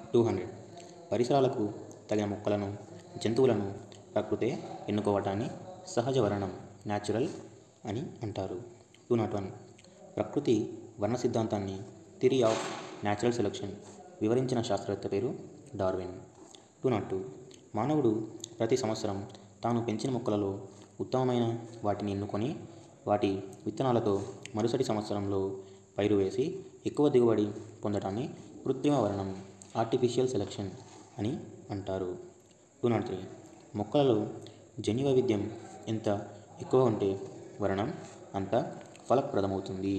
two hundred పరిసరాలకు తగిన మొక్కలను జంతువులను ప్రకృతే ఎన్నుకోవటాన్ని సహజ వర్ణం న్యాచురల్ అని అంటారు టూ నాట్ వన్ ప్రకృతి వర్ణ సిద్ధాంతాన్ని థిరీ ఆఫ్ న్యాచురల్ సెలక్షన్ వివరించిన శాస్త్రవేత్త పేరు డార్విన్ టూ నాట్ టూ మానవుడు ప్రతి సంవత్సరం తాను పెంచిన మొక్కలలో ఉత్తమమైన వాటిని ఎన్నుకొని వాటి విత్తనాలతో మరుసటి సంవత్సరంలో పైరు వేసి ఎక్కువ దిగుబడి పొందటాన్ని కృత్రిమ వర్ణం ఆర్టిఫిషియల్ సెలక్షన్ అని అంటారు టూ నాట్ త్రీ మొక్కలలో జన్యు వైవిధ్యం ఎంత ఎక్కువ ఉంటే వర్ణం అంత ఫలప్రదమవుతుంది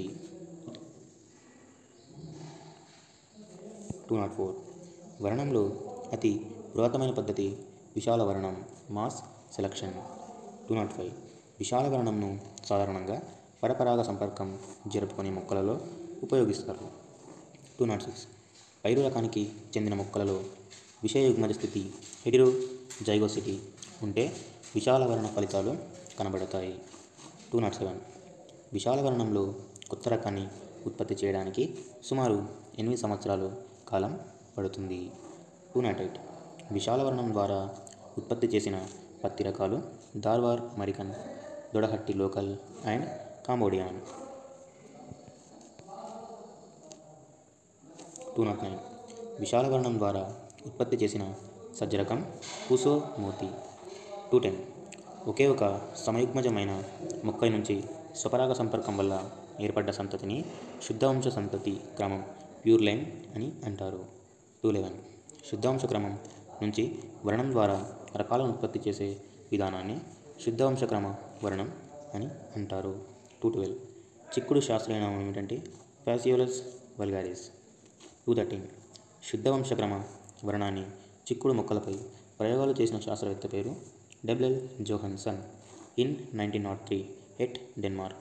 టూ నాట్ ఫోర్ వర్ణంలో అతి పురాతనమైన పద్ధతి విశాల వర్ణం mass selection two naught five విశాల వర్ణంను సాధారణంగా పరపరాగ సంపర్కం జరుపుకునే మొక్కలలో ఉపయోగిస్తారు టూ నాట్ సిక్స్ పైరు రకానికి చెందిన మొక్కలలో విషయయుగ్మజ స్థితి హెడిరో జైగోసిటీ ఉంటే విశాల వర్ణ ఫలితాలు కనబడతాయి టూ నాట్ సెవెన్ విశాల వర్ణంలో కొత్త రకాన్ని ఉత్పత్తి చేయడానికి సుమారు ఎనిమిది సంవత్సరాలు కాలం పడుతుంది టూ నాట్ ఎయిట్ విశాల వర్ణం ద్వారా ఉత్పత్తి చేసిన పత్తి రకాలు Dharwar American Dodahatti local and Cambodian two naught nine విశాల వర్ణం ద్వారా ఉత్పత్తి చేసిన సజ్జ రకం పూసో మోతి టూ టెన్ ఒకే ఒక సమయుగ్మజమైన మొక్క నుంచి స్వపరాగ సంపర్కం వల్ల ఏర్పడ్డ సంతతిని శుద్ధవంశ సంతతి క్రమం ప్యూర్ లైన్ అని అంటారు టూ లెవెన్ శుద్ధవంశ క్రమం నుంచి వర్ణం ద్వారా రకాలను ఉత్పత్తి చేసే విధానాన్ని శుద్ధవంశ క్రమ వర్ణం అని అంటారు టూ ట్వెల్వ్ చిక్కుడు శాస్త్రీయ నామం ఏమిటంటే ఫ్యాసియోలస్ వల్గారిస్ టూ థర్టీన్ శుద్ధవంశ క్రమ వర్ణాన్ని చిక్కుడు మొక్కలపై ప్రయోగాలు చేసిన శాస్త్రవేత్త పేరు W L Johannsen in nineteen naught three at Denmark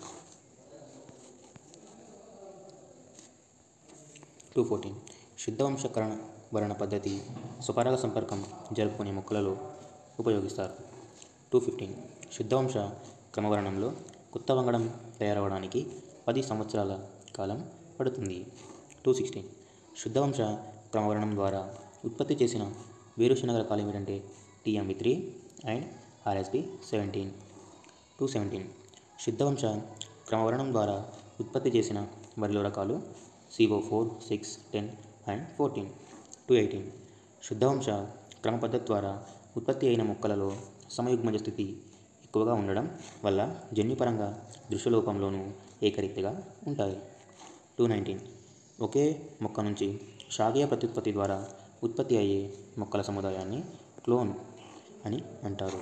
two fourteen శుద్ధవంశకరణ వర్ణ పద్ధతి స్వపరాగ సంపర్కం జరుపుకునే మొక్కలలో ఉపయోగిస్తారు టూ ఫిఫ్టీన్ శుద్ధవంశ క్రమవర్ణంలో కొత్త వంగడం తయారవడానికి పది సంవత్సరాల కాలం పడుతుంది టూ సిక్స్టీన్ శుద్ధవంశ క్రమవర్ణం ద్వారా ఉత్పత్తి చేసిన వేరుశనగ రకాలు ఏమిటంటే TMB three and RSB seventeen two seventeen శుద్ధవంశ క్రమవర్ణం ద్వారా ఉత్పత్తి చేసిన వరిలో రకాలు CO four six ten and fourteen two eighteen శుద్ధవంశ క్రమ పద్ధతి ద్వారా ఉత్పత్తి అయిన మొక్కలలో సమయుగ్మజ స్థితి ఎక్కువగా ఉండడం వల్ల జన్యుపరంగా దృశ్యలోపంలోనూ ఏకరీతిగా ఉంటాయి టూ నైన్టీన్ ఒకే మొక్క నుంచి శాఖీయ ప్రత్యుత్పత్తి ద్వారా ఉత్పత్తి అయ్యే మొక్కల సముదాయాన్ని క్లోన్ అని అంటారు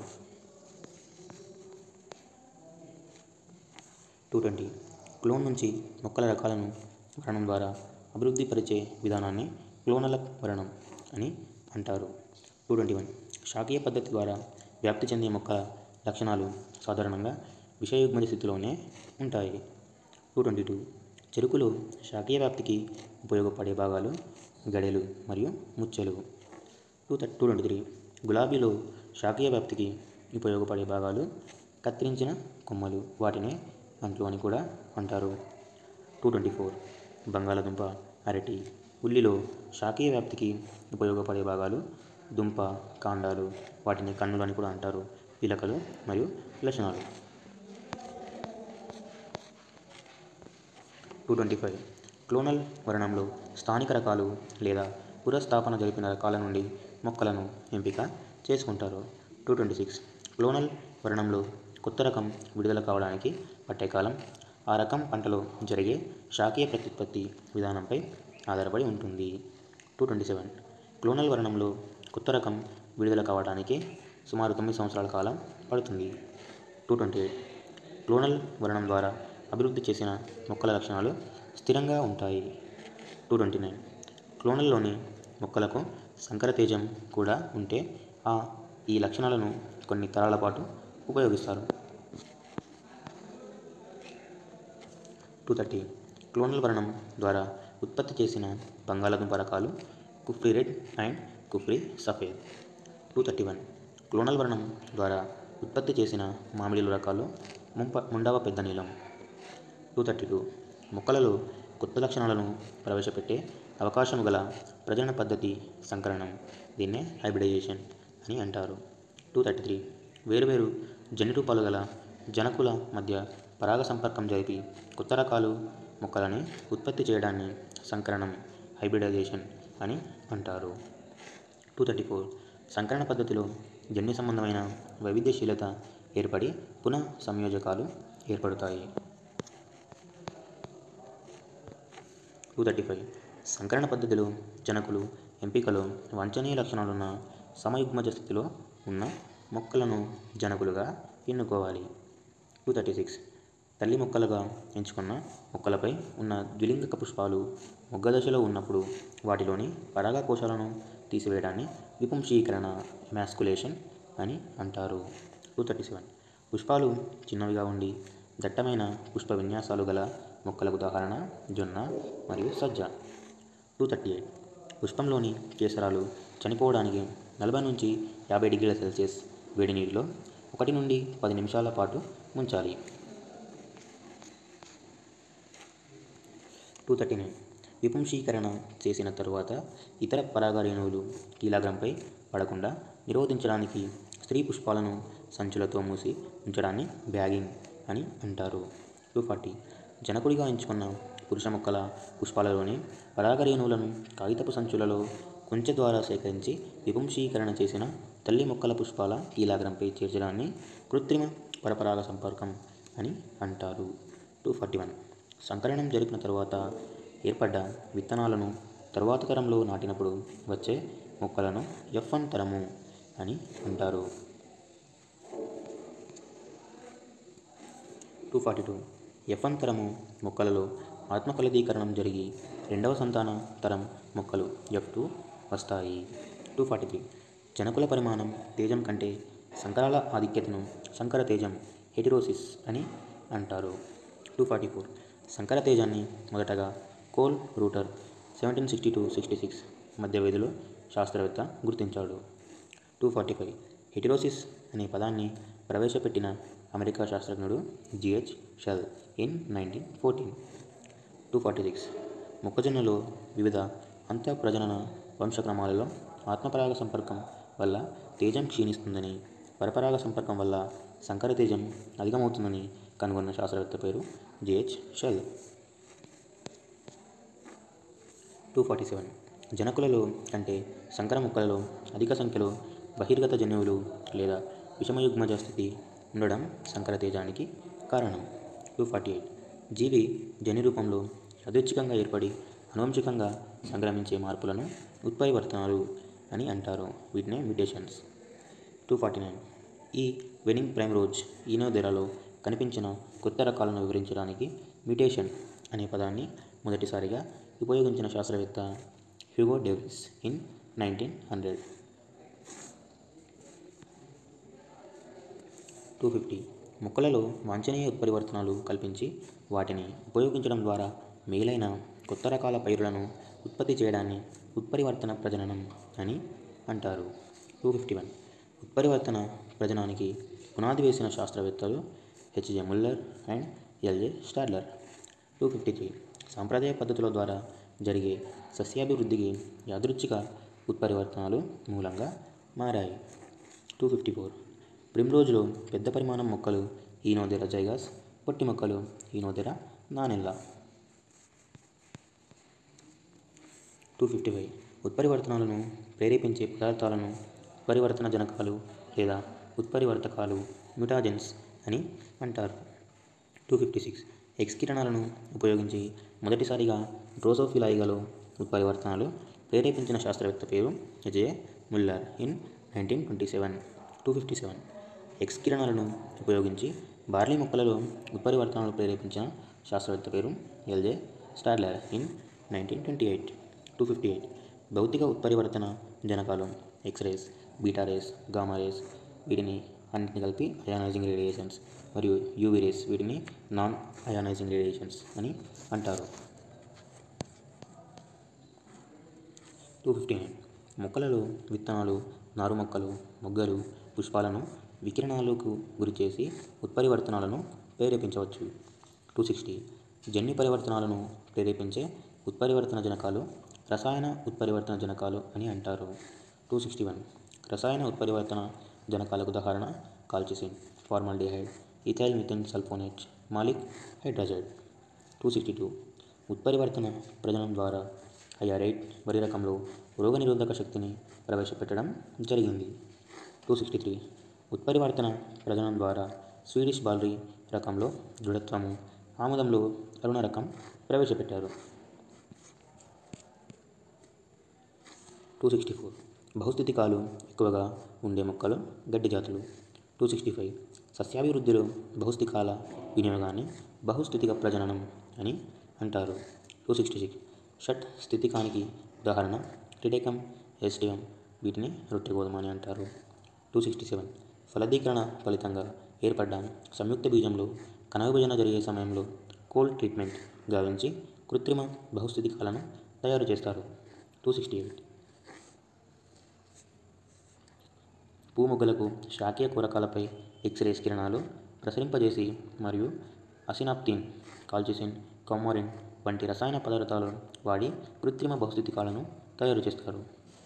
టూ ట్వంటీ క్లోన్ నుంచి మొక్కల రకాలను వర్ణం ద్వారా అభివృద్ధి పరిచే విధానాన్ని క్లోనల వర్ణం అని అంటారు టూ ట్వంటీ వన్ శాఖీయ పద్ధతి ద్వారా వ్యాప్తి చెందే మొక్కల లక్షణాలు సాధారణంగా విషయుగ్మజ స్థితిలోనే ఉంటాయి టూ ట్వంటీ టూ చెరుకులో శాఖీయ వ్యాప్తికి ఉపయోగపడే భాగాలు గడెలు మరియు ముచ్చెలు టూ థర్ టూ ట్వంటీ త్రీ గులాబీలో శాఖీయ వ్యాప్తికి ఉపయోగపడే భాగాలు కత్తిరించిన కొమ్మలు వాటినే అంట్లు అని కూడా అంటారు టూ ట్వంటీ ఫోర్ బంగాళదుంప అరటి ఉల్లిలో శాఖీయ వ్యాప్తికి ఉపయోగపడే భాగాలు దుంప కాండాలు వాటిని కన్నులు అని కూడా అంటారు పిలకలు మరియు లక్షణాలు టూ ట్వంటీ ఫైవ్ క్లోనల్ వర్ణంలో స్థానిక రకాలు లేదా పురస్థాపన జరిపిన రకాల నుండి మొక్కలను ఎంపిక చేసుకుంటారు టూ ట్వంటీ సిక్స్ క్లోనల్ వర్ణంలో కొత్త రకం విడుదల కావడానికి పట్టే కాలం ఆ రకం పంటలో జరిగే శాఖీయ ప్రత్యుత్పత్తి విధానంపై ఆధారపడి ఉంటుంది టూ ట్వంటీ సెవెన్ క్లోనల్ వర్ణంలో కొత్త రకం విడుదల కావడానికి సుమారు తొమ్మిది సంవత్సరాల కాలం పడుతుంది టూ ట్వంటీ ఎయిట్ క్లోనల్ వర్ణం ద్వారా అభివృద్ధి చేసిన మొక్కల లక్షణాలు స్థిరంగా ఉంటాయి టూ ట్వంటీ నైన్ క్లోనల్లోని మొక్కలకు సంకరతేజం కూడా ఉంటే ఆ ఈ లక్షణాలను కొన్ని తరాల పాటు ఉపయోగిస్తారు టూ థర్టీ క్లోనల్ వర్ణం ద్వారా ఉత్పత్తి చేసిన బంగాళాదుంప రకాలు Kufri red and Kufri Safed two thirty one clonal వర్ణం ద్వారా ఉత్పత్తి చేసిన మామిడిల రకాలు ముంప ముండవ పెద్ద నీలం టూ థర్టీ టూ మొక్కలలో కొత్త లక్షణాలను ప్రవేశపెట్టే అవకాశం గల ప్రజనన పద్ధతి సంకరణం దీన్నే హైబ్రిడైజేషన్ అని అంటారు టూ థర్టీ త్రీ వేరువేరు జన్యురూపాలు గల జనకుల మధ్య పరాగ సంపర్కం జరిపి కొత్త రకాలు మొక్కలని ఉత్పత్తి చేయడాన్ని సంకరణం హైబ్రిడైజేషన్ అని అంటారు టూ థర్టీ ఫోర్ సంకరణ పద్ధతిలో జన్యు సంబంధమైన వైవిధ్యశీలత ఏర్పడి పునః సంయోజకాలు ఏర్పడతాయి టూ థర్టీ ఫైవ్ సంకరణ పద్ధతిలో జనకులు ఎంపికలో వాంఛనీయ లక్షణాలున్న సమయుగ్మజ స్థితిలో ఉన్న మొక్కలను జనకులుగా ఎన్నుకోవాలి టూ థర్టీ సిక్స్ తల్లి మొక్కలుగా ఎంచుకున్న మొక్కలపై ఉన్న ద్విలింగక పుష్పాలు మొగ్గ దశలో ఉన్నప్పుడు వాటిలోని పరాగ కోశాలను తీసివేయడాన్ని విపుంశీకరణ ఎమాస్కులేషన్ అని అంటారు టూ థర్టీ సెవెన్ పుష్పాలు చిన్నవిగా ఉండి దట్టమైన పుష్ప విన్యాసాలు గల మొక్కలకు ఉదాహరణ జొన్న మరియు సజ్జ టూ థర్టీ ఎయిట్ పుష్పంలోని కేసరాలు చనిపోవడానికి నలభై నుంచి యాభై డిగ్రీల సెల్సియస్ వేడి నీటిలో ఒకటి నుండి పది నిమిషాల పాటు ఉంచాలి టూ థర్టీ నైన్ విపుంశీకరణ చేసిన తరువాత ఇతర పరాగ రేణువులు కీలాగ్రంపై పడకుండా నిరోధించడానికి స్త్రీ పుష్పాలను సంచులతో మూసి ఉంచడాన్ని బ్యాగింగ్ అని అంటారు టూ ఫార్టీ జనకుడిగా ఎంచుకున్న పురుష మొక్కల పుష్పాలలోని పరాగ రేణువులను కాగితపు సంచులలో కొంచె ద్వారా సేకరించి విపుంశీకరణ చేసిన తల్లి మొక్కల పుష్పాల కీలాగ్రంపై చేర్చడాన్ని కృత్రిమ పరపరాగ సంపర్కం అని అంటారు టూ ఫార్టీ వన్ సంకలనం జరిపిన తరువాత ఏర్పడ్డ విత్తనాలను తరువాత తరంలో నాటినప్పుడు వచ్చే మొక్కలను ఎఫ్ వన్ తరము అని అంటారు two forty two F one తరము మొక్కలలో ఆత్మఫలదీకరణం జరిగి రెండవ సంతాన తరం మొక్కలు ఎఫ్ టూ వస్తాయి టూ ఫార్టీ త్రీ జనకుల పరిమాణం తేజం కంటే సంకరాల ఆధిక్యతను సంకర తేజం హెటిరోసిస్ అని అంటారు టూ ఫార్టీ ఫోర్ సంకర తేజాన్ని మొదటగా Koelreuter seventeen sixty to sixty six మధ్య వ్యధిలో శాస్త్రవేత్త గుర్తించాడు టూ ఫార్టీ ఫైవ్ హెటిరోసిస్ అనే పదాన్ని ప్రవేశపెట్టిన అమెరికా శాస్త్రజ్ఞుడు G H Shull in nineteen fourteen two forty six మొక్కజొన్నలో వివిధ అంతఃప్రజనన వంశక్రమాలలో ఆత్మపరాగ సంపర్కం వల్ల తేజం క్షీణిస్తుందని పరపరాగ సంపర్కం వల్ల సంకర తేజం అధికమవుతుందని కనుగొన్న శాస్త్రవేత్త పేరు G H Shull two forty seven జనకులలో కంటే సంకర మొక్కలలో అధిక సంఖ్యలో బహిర్గత జన్యువులు లేదా విషమయుగ్మజ స్థితి ఉండడం సంకర తేజానికి కారణం టూ ఫార్టీ ఎయిట్ జీవి జన్యు రూపంలో యాదృచ్ఛికంగా ఏర్పడి అనువంశికంగా సంక్రమించే మార్పులను ఉత్పరివర్తనాలు అని అంటారు వీటినే మ్యుటేషన్స్ టూ ఫార్టీ నైన్ ఈ వెనింగ్ ప్రైమ్ రోజ్ ఈనోదెరాలో కనిపించిన కొత్త రకాలను వివరించడానికి మ్యుటేషన్ అనే పదాన్ని మొదటిసారిగా ఉపయోగించిన శాస్త్రవేత్త Hugo de Vries in nineteen hundred two fifty మొక్కలలో వాంఛనీయ ఉత్పరివర్తనాలు కల్పించి వాటిని ఉపయోగించడం ద్వారా మేలైన కొత్త రకాల పైరులను ఉత్పత్తి చేయడాన్ని ఉత్పరివర్తన ప్రజననం అని అంటారు టూ ఫిఫ్టీ వన్ ఉత్పరివర్తన ప్రజనానికి పునాది వేసిన శాస్త్రవేత్తలు H J Muller and L J Stadler two fifty three సాంప్రదాయ పద్ధతుల ద్వారా జరిగే సస్యాభివృద్ధికి యాదృచ్ఛిక ఉత్పరివర్తనాలు మూలంగా మారాయి టూ ఫిఫ్టీ ఫోర్ ప్రిమ్రోజ్లో పెద్ద పరిమాణం మొక్కలు ఈనోదెర జైగాస్ పొట్టి మొక్కలు Oenothera nanella two fifty five ఉత్పరివర్తనాలను ప్రేరేపించే పదార్థాలను ఉత్పరివర్తన జనకాలు లేదా ఉత్పరివర్తకాలు మ్యుటాజెన్స్ అని అంటారు టూ ఫిఫ్టీ సిక్స్ ఎక్స్ కిరణాలను ఉపయోగించి మొదటిసారిగా డ్రోసోఫిలాయిగలో ఉత్పరివర్తనాలు ప్రేరేపించిన శాస్త్రవేత్త పేరు H J Muller in nineteen twenty seven two fifty seven X కిరణాలను ఉపయోగించి బార్లీ మొక్కలలో ఉత్పరివర్తనాలు ప్రేరేపించిన శాస్త్రవేత్త పేరు L J Stadler in nineteen twenty eight two fifty eight భౌతిక ఉత్పరివర్తన జనకాలు X rays beta rays gamma rays వీటిని అన్నిటిని కలిపి అయానైజింగ్ రేడియేషన్స్ మరియు యూవీ రేస్ వీటిని నాన్ అయానైజింగ్ రేడియేషన్స్ అని అంటారు టూ ఫిఫ్టీ నైన్ మొక్కలలో విత్తనాలు నారు మొక్కలు మొగ్గలు పుష్పాలను వికిరణాలకు గురిచేసి ఉత్పరివర్తనాలను ప్రేరేపించవచ్చు టూ సిక్స్టీ జన్యు పరివర్తనాలను ప్రేరేపించే ఉత్పరివర్తన జనకాలు రసాయన ఉత్పరివర్తన జనకాలు అని అంటారు టూ సిక్స్టీ వన్ రసాయన ఉత్పరివర్తన జనకాలకు ఉదాహరణ colchicine formaldehyde ethyl methane sulphonate maleic hydrazide two sixty two ఉత్పరివర్తన ప్రజనం ద్వారా ఐఆర్ఐట్ వరి రకంలో రోగనిరోధక శక్తిని ప్రవేశపెట్టడం జరిగింది టూ సిక్స్టీ త్రీ ఉత్పరివర్తన ప్రజనం ద్వారా స్వీడిష్ బాల్రీ రకంలో దృఢత్వము ఆముదంలో అరుణ రకం ప్రవేశపెట్టారు టూ సిక్స్టీ ఫోర్ బహుస్థితికాలు ఎక్కువగా ఉండే మొక్కలు గడ్డి జాతులు టూ సిక్స్టీ ఫైవ్ సస్యాభివృద్ధిలో బహుస్థితికాల వినియోగాన్ని బహుస్థితిక ప్రజననం అని అంటారు టూ సిక్స్టీ సిక్స్ షట్ స్థితికానికి ఉదాహరణ ట్రిటేకం ఎస్టియం వీటిని రొట్టె గోధుమ అని అంటారు టూ సిక్స్టీ సెవెన్ ఫలదీకరణ ఫలితంగా ఏర్పడ్డ సంయుక్త బీజంలో కణ విభజన జరిగే సమయంలో కోల్డ్ ట్రీట్మెంట్ గావించి కృత్రిమ బహుస్థితికాలను తయారు చేస్తారు టూ సిక్స్టీ ఎయిట్ భూమొగ్గలకు శాఖీయ కూరకాలపై ఎక్స్రేస్ కిరణాలు ప్రసరింపజేసి మరియు అసినాప్తిన్ కాల్చిసిన్ కౌమారిన్ వంటి రసాయన పదార్థాలను వాడి కృత్రిమ బహుస్థితికాలను తయారు చేస్తారు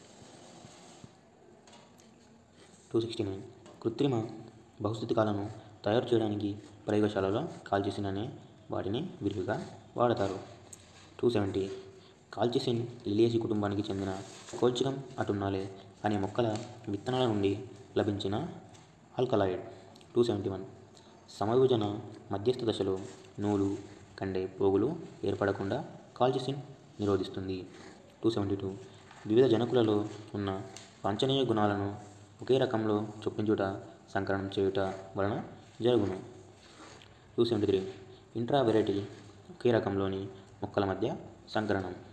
టూ సిక్స్టీ నైన్ కృత్రిమ బహుస్థితికాలను తయారు చేయడానికి ప్రయోగశాలలో కాల్చిసిన్ అనే వాటిని విరివిగా వాడతారు టూ సెవెంటీ కాల్చిసిన్ లిలియేసి కుటుంబానికి చెందిన కోల్చికం అటున్నాలే అనే మొక్కల విత్తనాల నుండి లభించిన ఆల్కలాయిడ్ టూ సెవెంటీ వన్ సమవిభజన మధ్యస్థ దశలో నూలు కండే పోగులు ఏర్పడకుండా కాల్చిసిన్ నిరోధిస్తుంది టూ సెవెంటీ టూ వివిధ జనకులలో ఉన్న వాంఛనీయ గుణాలను ఒకే రకంలో చొప్పించుట సంకలనం చేయుట వలన జరుగును two seventy three intra variety ఒకే రకంలోని మొక్కల మధ్య సంకలనం